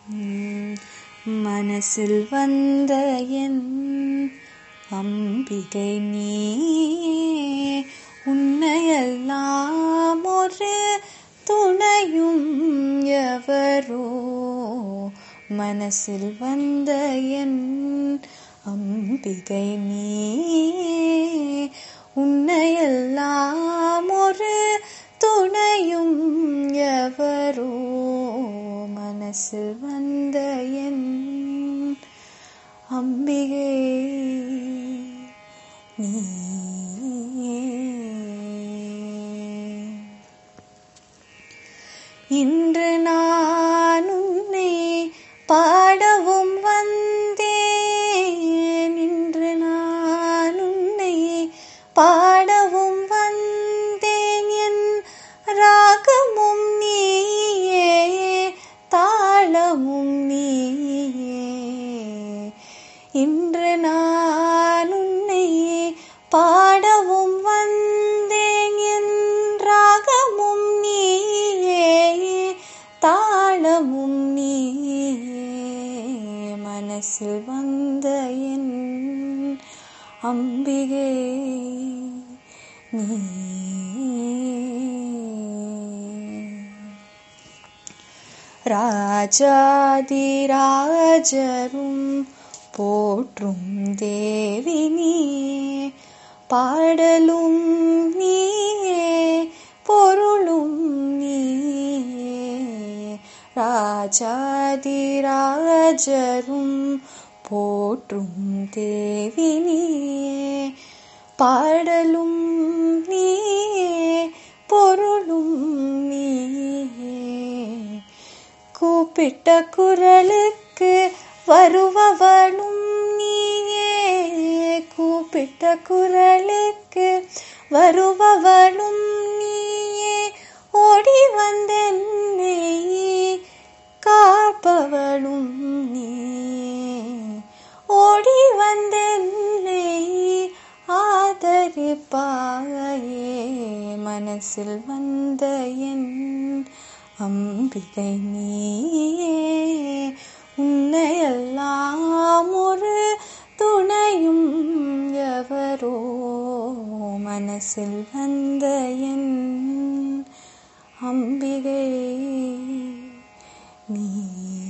உம், மனசில் வந்த என் அம்பிகை நீ உன்னையெல்லாம் ஒரு துணையும் எவரோ மனசில் வந்த என் அம்பிகை நீ உன்னையெல்லாம் ஒரு துணையும் எவரோ மனசில் வந்த என் அம்பிகை நீ இன்று நான் உன்னை பாடவும் வந்தேன் இன்று நான் உன்னை பாடவும் வந்தேன் என் ராகமும் நீயே தாளமும் நீயே இன்று நான் உன்னை பாடவும் வந்தேன் என் ராகமும் நீயே தாளமும் நீயே மனசில் வந்த என் அம்பிகை நீ ராஜாதிராஜரும் போற்றும் தேவி நீயே பாடலும் நீயே பொருளும் நீயே ராஜாதிராஜரும் போற்றும் தேவி நீயே பாடலும் நீயே பொருளும் நீயே கூப்பிட்ட குரலுக்கு வருபவனும் நீயே கூப்பிட்ட குரலுக்கு வருபவனும் நீயே ஓடி வந்தென்னை காப்பவளும் நீயே ஓடி வந்தென்னை ஆதரிப்பாயே மனசில் வந்த என் அம்பிகை நீயே உன்னையெல்லாம் ஒரு துணையும் எவரோ மனசில் வந்த என் அம்பிகை நீ